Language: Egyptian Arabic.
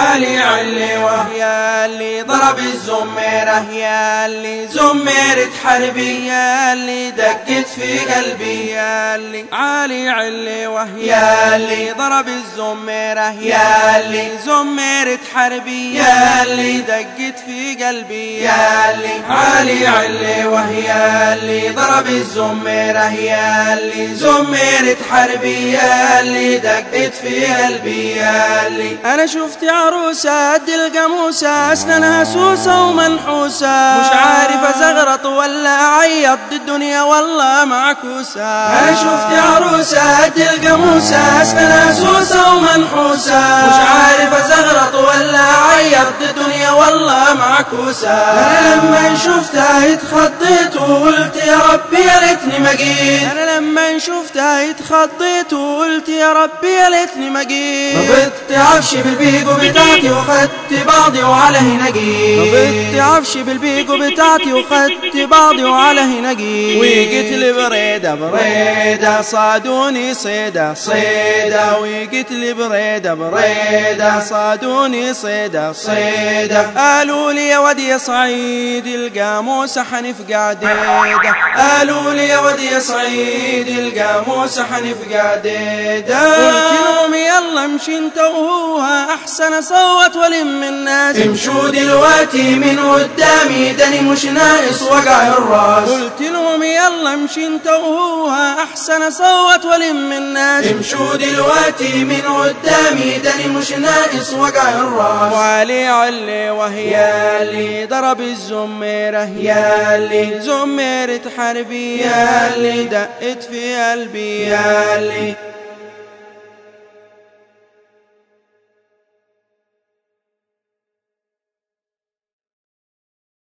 علي علي ويا اللي ضرب الزميرة يا اللي زميرة حربي يا اللي دقت في قلبي يا اللي علي علي ويا اللي ضرب الزميرة يا اللي زميرة حربي يا اللي دقت في قلبي يا اللي علي علي وهي اللي ضرب الزميرة يا اللي زميرة حربي يا اللي دقت في قلبي يا اللي انا شفت عروسة قد القاموسة اسنانها سوسة ومنحوسة مش عارف ازغرط ولا اعيط دي الدنيا والله معكوسة انا شفت عروسة قد القاموسة اسنانها سوسة ومنحوسة مش عارف ازغرط ولا اعيط دي الدنيا والله معكوسة انا لما شفتها اتخضيت وقلت يا ربي يا ليتني ما جيت انا لما شفتها اتخضيت وقلت يا ربي يا ليتني ما جيت ربطت عفشي بالبيجو بتاعتي وخدت بعضي وعلى هنا جيت ربطت عفشي بالبيجو بتاعتي وخدت بعضي وعلى هنا جيت وجيت لبريدة بريدة صادوني صيدة صيدة وجيت لبريدة بريدة صادوني صيدة صيدة قالوا لي يا ودي يا صعيد القاموس حنف قعديدة قالوا لي يا ودي يا صعيد القاموس حنف قعديدة قلت لهم يلا امشي انت وهو احسن صوت ولم الناس امشوا دلوقتي من قدامي داني مش ناقص وجع الراس قلت لهم يلا امشي انت وهو احسن صوت ولم الناس امشوا دلوقتي من قدامي داني مش ناقص وجع الراس وعلي علي وهي يا اللي ضرب الزميرة يا اللي زميرة حربي يا اللي دقت في قلبي يا اللي